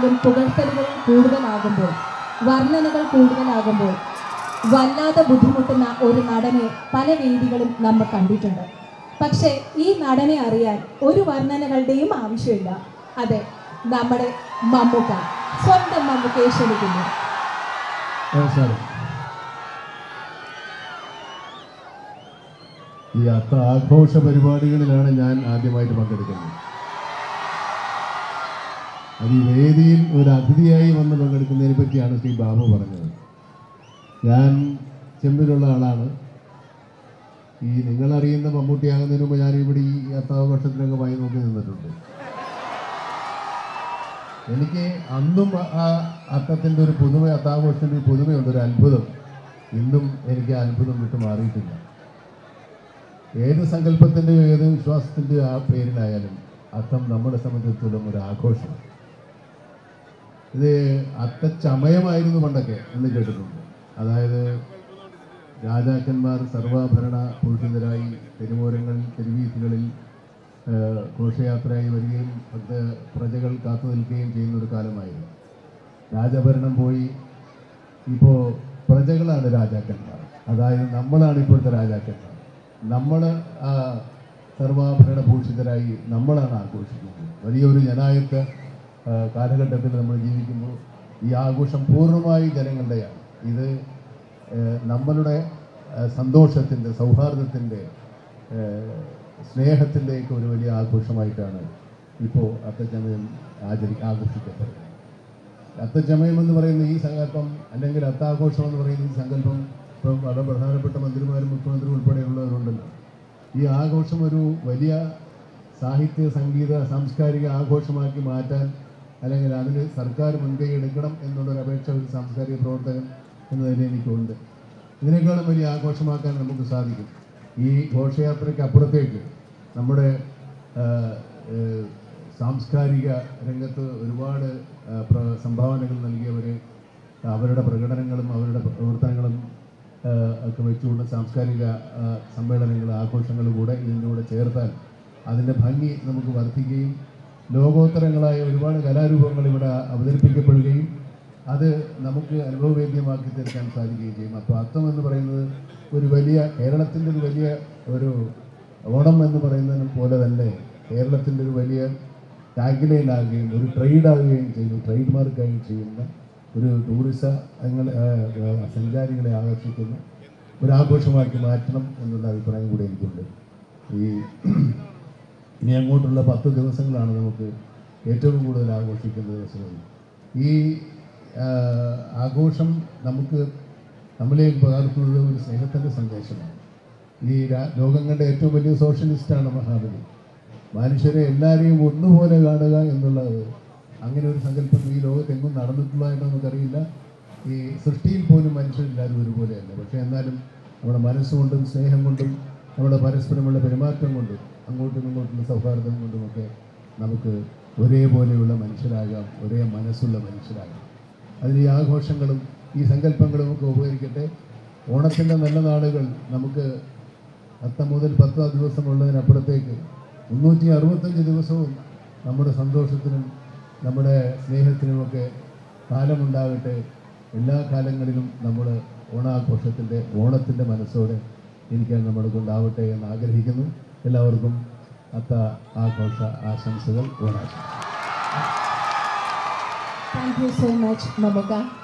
വിമർശനങ്ങളിലും പുകഴ്ത്തലുകളും കൂടുതലാകുമ്പോൾ വർണ്ണനകൾ കൂടുതലാകുമ്പോൾ വല്ലാതെ ബുദ്ധിമുട്ടുന്ന ഒരു നടനെ പല വേദികളും നമ്മൾ കണ്ടിട്ടുണ്ട് പക്ഷേ ഈ നടനെ അറിയാൻ ഒരു വർണ്ണനകളുടെയും ആവശ്യമില്ല അതെ നമ്മുടെ മമ്മൂക്ക സ്വന്തം മമ്മൂക്കയെ ക്ഷണിക്കുന്നു നമസ്കാരം ഈ അത്ര ആഘോഷ പരിപാടികളിലാണ് ഞാൻ ആദ്യമായിട്ട് പങ്കെടുക്കുന്നത് അത് ഈ വേദിയിൽ ഒരു അതിഥിയായി വന്ന് പങ്കെടുക്കുന്നതിനെ പറ്റിയാണ് ശ്രീ ബാബു പറഞ്ഞത് ഞാൻ ചെമ്പിലുള്ള ആളാണ് ഈ നിങ്ങളറിയുന്ന മമ്മൂട്ടിയാകുന്നതിന് മുമ്പ് ഞാൻ ഇവിടെ ഈ അത്താഘോഷത്തിനൊക്കെ വായി നോക്കി നിന്നിട്ടുണ്ട് എനിക്ക് അന്നും ആ- ആ അത്തത്തിൻ്റെ ഒരു പുതുമ അത്താഘോഷത്തിൻ്റെ ഒരു പുതുമയുണ്ട് ഒരു അത്ഭുതം ഇന്നും എനിക്ക് ആ അത്ഭുതം വിട്ട് മാറിയിട്ടില്ല ഏത് സങ്കല്പത്തിൻ്റെയോ ഏത് വിശ്വാസത്തിൻ്റെയോ ആ പേരിലായാലും അത്തം നമ്മളെ സംബന്ധിച്ചിടത്തോളം ഒരു ആഘോഷം ഇത് അത്തച്ചമയമായിരുന്നു പണ്ടൊക്കെ എന്ന് കേട്ടിട്ടുണ്ട് അതായത് രാജാക്കന്മാർ സർവാഭരണ ഭൂഷിതരായി തെരുവോരങ്ങളിൽ തെരുവീഥികളിൽ ഏഹ്, ഘോഷയാത്രയായി വരികയും ഭക്ത പ്രജകൾ കാത്തു നിൽക്കുകയും ചെയ്യുന്ന ഒരു കാലമായിരുന്നു രാജഭരണം പോയി ഇപ്പോൾ പ്രജകളാണ് രാജാക്കന്മാർ അതായത് നമ്മളാണ് ഇപ്പോഴത്തെ രാജാക്കന്മാർ നമ്മൾ സർവാഭരണ ഭൂഷിതരായി നമ്മളാണ് ആഘോഷിക്കുന്നത് വലിയൊരു ജനായത്ത ആ, കാലഘട്ടത്തിൽ നമ്മൾ ജീവിക്കുമ്പോൾ ഈ ആഘോഷം പൂർണ്ണമായി ജനങ്ങളുടെയാണ് ഇത് ഏഹ്, നമ്മളുടെ സന്തോഷത്തിൻ്റെ സൗഹാർദ്ദത്തിൻ്റെ സ്നേഹത്തിൻ്റെയൊക്കെ ഒരു വലിയ ആഘോഷമായിട്ടാണ് ഇപ്പോൾ അത്തച്ചമയം ആചരി ആഘോഷിക്കപ്പെടുന്നത് അത്തച്ചമയം എന്ന് പറയുന്ന ഈ സങ്കല്പം അല്ലെങ്കിൽ അത്താഘോഷം എന്ന് പറയുന്ന ഈ സങ്കല്പം ഇപ്പം വളരെ പ്രധാനപ്പെട്ട മന്ത്രിമാരും മുഖ്യമന്ത്രി ഉൾപ്പെടെയുള്ളവരുണ്ടല്ലോ ഈ ആഘോഷം ഒരു വലിയ സാഹിത്യ സംഗീത സാംസ്കാരിക ആഘോഷമാക്കി മാറ്റാൻ അല്ലെങ്കിൽ അതിന് സർക്കാർ മുൻകൈ എടുക്കണം എന്നുള്ളൊരു അപേക്ഷ ഒരു സാംസ്കാരിക പ്രവർത്തകൻ എന്നതിൽ എനിക്കുണ്ട് ഇതിനേക്കാളും വലിയ ആഘോഷമാക്കാൻ നമുക്ക് സാധിക്കും ഈ ഘോഷയാത്രയ്ക്ക് അപ്പുറത്തേക്ക് നമ്മുടെ ആ, ഏഹ്, സാംസ്കാരിക രംഗത്ത് ഒരുപാട് ആ, പ്ര- സംഭാവനകൾ നൽകിയവർ അവരുടെ പ്രകടനങ്ങളും അവരുടെ പ്രവർത്തനങ്ങളും ആ, ഒക്കെ വെച്ചുകൊണ്ട് സാംസ്കാരിക ആ, സമ്മേളനങ്ങൾ ആഘോഷങ്ങൾ കൂടെ ഇതിൻ്റെ കൂടെ ചേർത്താൽ അതിൻ്റെ ഭംഗി നമുക്ക് വർദ്ധിക്കുകയും ലോകോത്തരങ്ങളായ ഒരുപാട് കലാരൂപങ്ങൾ ഇവിടെ അവതരിപ്പിക്കപ്പെടുകയും അത് നമുക്ക് അനുഭവവേദ്യമാക്കി തീർക്കാൻ സാധിക്കുകയും ചെയ്യും അപ്പോൾ അത്തം എന്ന് പറയുന്നത് ഒരു വലിയ കേരളത്തിൻ്റെ ഒരു വലിയ ഒരു ഓണം എന്ന് പറയുന്നതിന് പോലെ തന്നെ കേരളത്തിൻ്റെ ഒരു വലിയ ടാഗ്ലൈൻ ആകുകയും ഒരു ട്രേഡ് ആകുകയും ചെയ്യുന്നു ട്രേഡ് മാർക്കായി ചെയ്യുന്ന ഒരു ടൂറിസ അങ്ങനെ, ആ, ആ, സഞ്ചാരികളെ ആകർഷിക്കുന്ന ഒരു ആഘോഷമാക്കി മാറ്റണം എന്നുള്ള അഭിപ്രായം കൂടി എനിക്കുണ്ട് ഈ ഇനി അങ്ങോട്ടുള്ള പത്ത് ദിവസങ്ങളാണ് നമുക്ക് ഏറ്റവും കൂടുതൽ ആഘോഷിക്കുന്ന ദിവസങ്ങൾ ഈ ആ, ആഘോഷം നമുക്ക് നമ്മളിലേക്ക് പകർത്തുന്നത് ഒരു സ്നേഹത്തിൻ്റെ സന്ദേശമാണ് ഈ രാ- ലോകം കണ്ട ഏറ്റവും വലിയ സോഷ്യലിസ്റ്റാണ് മഹാബലി മനുഷ്യരെ എല്ലാവരെയും ഒന്നുപോലെ കാണുക എന്നുള്ളത് അങ്ങനെ ഒരു സങ്കല്പം ഈ ലോകത്തെങ്ങും നടന്നിട്ടുള്ളതായിട്ട് നമുക്കറിയില്ല ഈ സൃഷ്ടിയിൽ പോലും മനുഷ്യരെല്ലാവരും ഒരുപോലെയല്ല പക്ഷേ എന്നാലും നമ്മുടെ മനസ്സുകൊണ്ടും സ്നേഹം കൊണ്ടും നമ്മുടെ പരസ്പരമുള്ള പെരുമാറ്റം കൊണ്ടും അങ്ങോട്ടും ഇങ്ങോട്ടുള്ള സൗഹാർദ്ദം കൊണ്ടുമൊക്കെ നമുക്ക് ഒരേപോലെയുള്ള മനുഷ്യരാകാം ഒരേ മനസ്സുള്ള മനുഷ്യരാകാം അതിന് ഈ ആഘോഷങ്ങളും ഈ സങ്കല്പങ്ങളും ഒക്കെ ഉപകരിക്കട്ടെ ഓണത്തിൻ്റെ നല്ല നാളുകൾ നമുക്ക് അത്തം മുതൽ പത്ത് ദിവസമുള്ളതിനപ്പുറത്തേക്ക് മുന്നൂറ്റി അറുപത്തഞ്ച് ദിവസവും നമ്മുടെ സന്തോഷത്തിനും നമ്മുടെ സ്നേഹത്തിനുമൊക്കെ കാലമുണ്ടാകട്ടെ എല്ലാ കാലങ്ങളിലും നമ്മൾ ഓണാഘോഷത്തിൻ്റെ ഓണത്തിൻ്റെ മനസ്സോടെ ഇരിക്കാൻ നമ്മളെ കൊണ്ടാവട്ടെ എന്ന് ആഗ്രഹിക്കുന്നു എല്ലാവർക്കും അത്ത ആഘോഷ ആശംസകൾ ഓണാശംസകൾ thank you so much Mammukka